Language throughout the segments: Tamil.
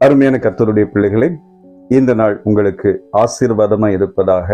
அருமையான கர்த்தருடைய பிள்ளைகளே இந்த நாள் உங்களுக்கு ஆசீர்வாதமாய் இருப்பதாக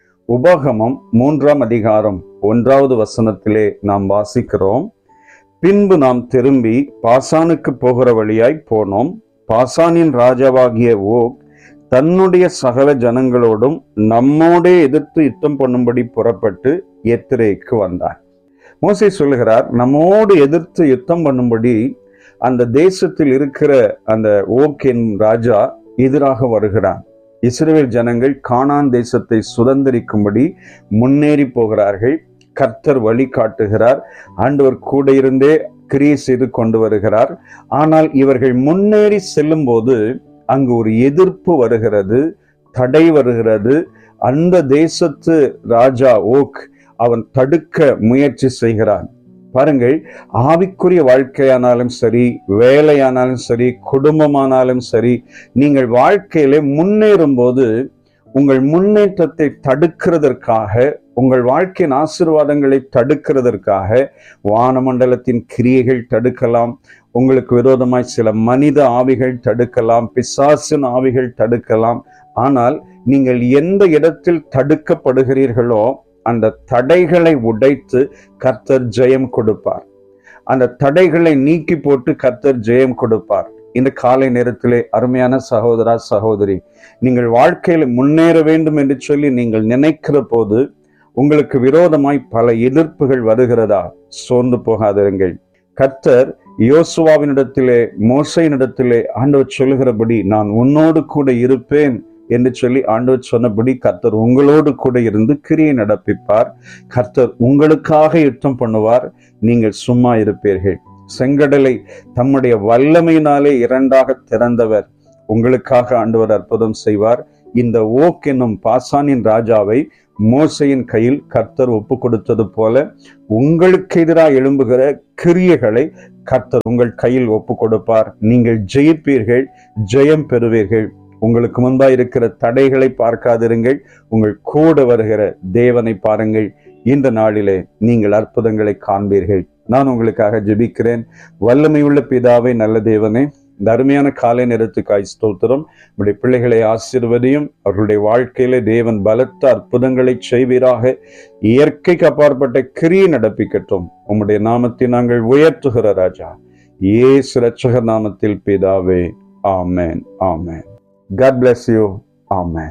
உபாகமம் மூன்றாம் அதிகாரம் ஒன்றாவது வசனத்திலே நாம் வாசிக்கிறோம் பின்பு நாம் திரும்பி பாசானுக்கு போகிற வழியாய் போனோம் பாசானின் ராஜாவாகிய ஓக் தன்னுடைய சகல ஜனங்களோடும் நம்மோடே எதிர்த்து யுத்தம் பண்ணும்படி புறப்பட்டு எத்திரேக்கு வந்தார் மோசே சொல்லுகிறார் நம்மோடு எதிர்த்து யுத்தம் பண்ணும்படி அந்த தேசத்தில் இருக்கிற அந்த ஓகேன் ராஜா எதிராக வருகிறான் இஸ்ரேல் ஜனங்கள் கானான் தேசத்தை சுதந்திரிக்கும்படி முன்னேறி போகிறார்கள் கர்த்தர் வழி காட்டுகிறார் ஆண்டவர் கூட இருந்தே கிரியை செய்து கொண்டு வருகிறார் ஆனால் இவர்கள் முன்னேறி செல்லும்போது அங்கு ஒரு எதிர்ப்பு வருகிறது தடை வருகிறது அந்த தேசத்து ராஜா ஓக் அவன் தடுக்க முயற்சி செய்கிறான் பாருங்கள் ஆவிக்குரிய வாழ்க்கையானாலும் சரி வேலையானாலும் சரி குடும்பமானாலும் சரி நீங்கள் வாழ்க்கையில முன்னேறும் போது உங்கள் முன்னேற்றத்தை தடுக்கிறதற்காக உங்கள் வாழ்க்கையின் ஆசீர்வாதங்களை தடுக்கிறதற்காக வானமண்டலத்தின் கிரியைகள் தடுக்கலாம் உங்களுக்கு விரோதமாய் சில மனித ஆவிகள் தடுக்கலாம் பிசாசின் ஆவிகள் தடுக்கலாம் ஆனால் நீங்கள் எந்த இடத்தில் தடுக்கப்படுகிறீர்களோ அந்த தடைகளை உடைத்து கர்த்தர் ஜெயம் கொடுப்பார் அந்த தடைகளை நீக்கி போட்டு கர்த்தர் ஜெயம் கொடுப்பார் இந்த காலை நேரத்திலே அருமையான சகோதரா சகோதரி நீங்கள் வாழ்க்கையில முன்னேற வேண்டும் என்று சொல்லி நீங்கள் நினைக்கிற போது உங்களுக்கு விரோதமாய் பல எதிர்ப்புகள் வருகிறதா சோர்ந்து போகாதிருங்கள் கர்த்தர் யோசுவாவினிடத்திலே மோசையினிடத்திலே ஆண்டவர் சொல்லுகிறபடி நான் உன்னோடு கூட இருப்பேன் என்று சொல்லி ஆண்டவர் சொன்னபடி கர்த்தர் உங்களோடு கூட இருந்து கிரியை நடப்பிப்பார் கர்த்தர் உங்களுக்காக யுத்தம் பண்ணுவார் நீங்கள் சும்மா இருப்பீர்கள் செங்கடலை தம்முடைய வல்லமையினாலே இரண்டாக திறந்தவர் உங்களுக்காக ஆண்டவர் அற்புதம் செய்வார் இந்த ஓக் என்னும் பாசானின் ராஜாவை மோசையின் கையில் கர்த்தர் ஒப்பு கொடுத்தது போல உங்களுக்கு எதிராக எழும்புகிற கிரியைகளை கர்த்தர் உங்கள் கையில் ஒப்பு கொடுப்பார் நீங்கள் ஜெயிப்பீர்கள் ஜெயம் பெறுவீர்கள் உங்களுக்கு முன்பாக இருக்கிற தடைகளை பார்க்காதிருங்கள் உங்கள் கூட வருகிற தேவனை பாருங்கள் இந்த நாளிலே நீங்கள் அற்புதங்களை காண்பீர்கள் நான் உங்களுக்காக ஜெபிக்கிறேன் வல்லமையுள்ள பிதாவை நல்ல தேவனே இந்த அருமையான காலை நேரத்துக்காய் ஸ்தோத்திரம் உடைய பிள்ளைகளை ஆசீர்வதியும் அவர்களுடைய வாழ்க்கையில தேவன் பலத்த அற்புதங்களை செய்வீராக இயற்கைக்கு அப்பாற்பட்ட கிரியை நடப்பிக்கட்டும் உம்முடைய நாமத்தை நாங்கள் உயர்த்துகிற ராஜா ஏசு ரட்சகர் நாமத்தில் பிதாவே ஆமேன் ஆமேன் God bless you. Amen.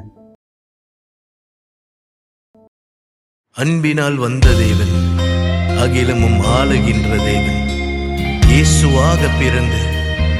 அன்பினால் வந்த தேவன் அகிலமும் ஆளுகின்ற தேவன் இயேசுவாக பிறந்து